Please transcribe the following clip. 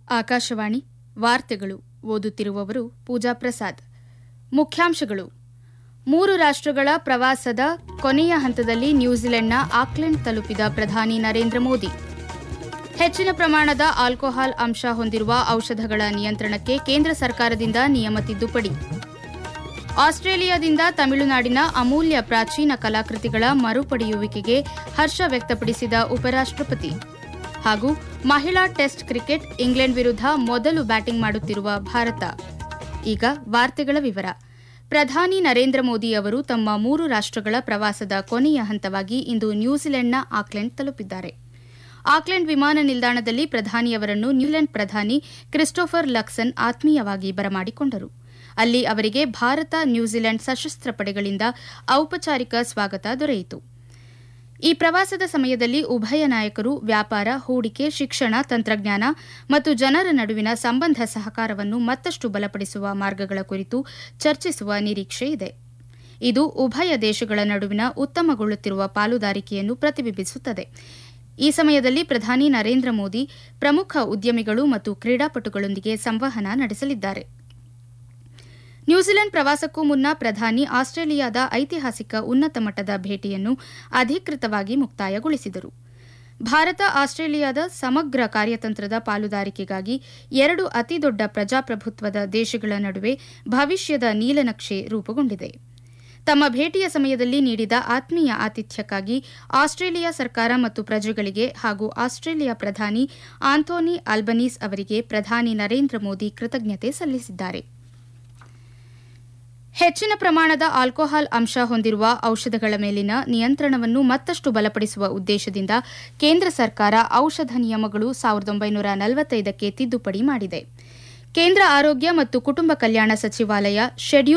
ಆಕಾಶವಾಣಿ ವಾರ್ತೆಗಳು ಓದುತ್ತಿರುವವರು ಪೂಜಾ ಪ್ರಸಾದ್ ಮುಖ್ಯಾಂಶಗಳು ಮೂರು ರಾಷ್ಟ್ರಗಳ ಪ್ರವಾಸದ ಕೊನೆಯ ಹಂತದಲ್ಲಿ ನ್ಯೂಜಿಲೆಂಡ್ನ ಆಕ್ಲೆಂಡ್ ತಲುಪಿದ ಪ್ರಧಾನಿ ನರೇಂದ್ರ ಮೋದಿ ಹೆಚ್ಚಿನ ಪ್ರಮಾಣದ ಆಲ್ಕೋಹಾಲ್ ಅಂಶ ಹೊಂದಿರುವ ಔಷಧಗಳ ನಿಯಂತ್ರಣಕ್ಕೆ ಕೇಂದ್ರ ಸರ್ಕಾರದಿಂದ ನಿಯಮ ತಿದ್ದುಪಡಿ ಆಸ್ಟ್ರೇಲಿಯಾದಿಂದ ತಮಿಳುನಾಡಿನ ಅಮೂಲ್ಯ ಪ್ರಾಚೀನ ಕಲಾಕೃತಿಗಳ ಮರುಪಡೆಯುವಿಕೆಗೆ ಹರ್ಷ ವ್ಯಕ್ತಪಡಿಸಿದ ಉಪರಾಷ್ಟ್ರಪತಿ ಹಾಗೂ ಮಹಿಳಾ ಟೆಸ್ಟ್ ಕ್ರಿಕೆಟ್ ಇಂಗ್ಲೆಂಡ್ ವಿರುದ್ಧ ಮೊದಲು ಬ್ಯಾಟಿಂಗ್ ಮಾಡುತ್ತಿರುವ ಭಾರತ ಈಗ ವಾರ್ತೆಗಳ ವಿವರ ಪ್ರಧಾನಿ ನರೇಂದ್ರ ಮೋದಿ ಅವರು ತಮ್ಮ ಮೂರು ರಾಷ್ಟ್ರಗಳ ಪ್ರವಾಸದ ಕೊನೆಯ ಹಂತವಾಗಿ ಇಂದು ನ್ಯೂಜಿಲೆಂಡ್ನ ಆಕ್ಲೆಂಡ್ ತಲುಪಿದ್ದಾರೆ ಆಕ್ಲೆಂಡ್ ವಿಮಾನ ನಿಲ್ದಾಣದಲ್ಲಿ ಪ್ರಧಾನಿಯವರನ್ನು ನ್ಯೂಜಿಲೆಂಡ್ ಪ್ರಧಾನಿ ಕ್ರಿಸ್ಟೋಫರ್ ಲಕ್ಸನ್ ಆತ್ಮೀಯವಾಗಿ ಬರಮಾಡಿಕೊಂಡರು ಅಲ್ಲಿ ಅವರಿಗೆ ಭಾರತ ನ್ಯೂಜಿಲೆಂಡ್ ಸಶಸ್ತ್ರ ಪಡೆಗಳಿಂದ ಔಪಚಾರಿಕ ಸ್ವಾಗತ ದೊರೆಯಿತು ಈ ಪ್ರವಾಸದ ಸಮಯದಲ್ಲಿ ಉಭಯ ನಾಯಕರು ವ್ಯಾಪಾರ ಹೂಡಿಕೆ ಶಿಕ್ಷಣ ತಂತ್ರಜ್ಞಾನ ಮತ್ತು ಜನರ ನಡುವಿನ ಸಂಬಂಧ ಸಹಕಾರವನ್ನು ಮತ್ತಷ್ಟು ಬಲಪಡಿಸುವ ಮಾರ್ಗಗಳ ಕುರಿತು ಚರ್ಚಿಸುವ ನಿರೀಕ್ಷೆ ಇದೆ ಇದು ಉಭಯ ದೇಶಗಳ ನಡುವಿನ ಉತ್ತಮಗೊಳ್ಳುತ್ತಿರುವ ಪಾಲುದಾರಿಕೆಯನ್ನು ಪ್ರತಿಬಿಂಬಿಸುತ್ತದೆ ಈ ಸಮಯದಲ್ಲಿ ಪ್ರಧಾನಿ ನರೇಂದ್ರ ಮೋದಿ ಪ್ರಮುಖ ಉದ್ಯಮಿಗಳು ಮತ್ತು ಕ್ರೀಡಾಪಟುಗಳೊಂದಿಗೆ ಸಂವಹನ ನಡೆಸಲಿದ್ದಾರೆ ನ್ಯೂಜಿಲೆಂಡ್ ಪ್ರವಾಸಕ್ಕೂ ಮುನ್ನ ಪ್ರಧಾನಿ ಆಸ್ಟ್ರೇಲಿಯಾದ ಐತಿಹಾಸಿಕ ಉನ್ನತ ಮಟ್ಟದ ಭೇಟಿಯನ್ನು ಅಧಿಕೃತವಾಗಿ ಮುಕ್ತಾಯಗೊಳಿಸಿದರು ಭಾರತ ಆಸ್ಟ್ರೇಲಿಯಾದ ಸಮಗ್ರ ಕಾರ್ಯತಂತ್ರದ ಪಾಲುದಾರಿಕೆಗಾಗಿ ಎರಡು ಅತಿದೊಡ್ಡ ಪ್ರಜಾಪ್ರಭುತ್ವದ ದೇಶಗಳ ನಡುವೆ ಭವಿಷ್ಯದ ನೀಲನಕ್ಷೆ ರೂಪುಗೊಂಡಿದೆ ತಮ್ಮ ಭೇಟಿಯ ಸಮಯದಲ್ಲಿ ನೀಡಿದ ಆತ್ಮೀಯ ಆತಿಥ್ಯಕ್ಕಾಗಿ ಆಸ್ಟ್ರೇಲಿಯಾ ಸರ್ಕಾರ ಮತ್ತು ಪ್ರಜೆಗಳಿಗೆ ಹಾಗೂ ಆಸ್ಟ್ರೇಲಿಯಾ ಪ್ರಧಾನಿ ಆಂಥೋನಿ ಆಲ್ಬನೀಸ್ ಅವರಿಗೆ ಪ್ರಧಾನಿ ನರೇಂದ್ರ ಮೋದಿ ಕೃತಜ್ಞತೆ ಸಲ್ಲಿಸಿದ್ದಾರೆ ಹೆಚ್ಚಿನ ಪ್ರಮಾಣದ ಆಲ್ಕೋಹಾಲ್ ಅಂಶ ಹೊಂದಿರುವ ಔಷಧಗಳ ಮೇಲಿನ ನಿಯಂತ್ರಣವನ್ನು ಮತ್ತಷ್ಟು ಬಲಪಡಿಸುವ ಉದ್ದೇಶದಿಂದ ಕೇಂದ್ರ ಸರ್ಕಾರ ಔಷಧ ನಿಯಮಗಳು ಸಾವಿರದ ಒಂಬೈನೂರ ನಲವತ್ತೈದಕ್ಕೆ ತಿದ್ದುಪಡಿ ಮಾಡಿದೆ ಕೇಂದ್ರ ಆರೋಗ್ಯ ಮತ್ತು ಕುಟುಂಬ ಕಲ್ಯಾಣ ಸಚಿವಾಲಯ ಶೆಡ್ಯೂಲ್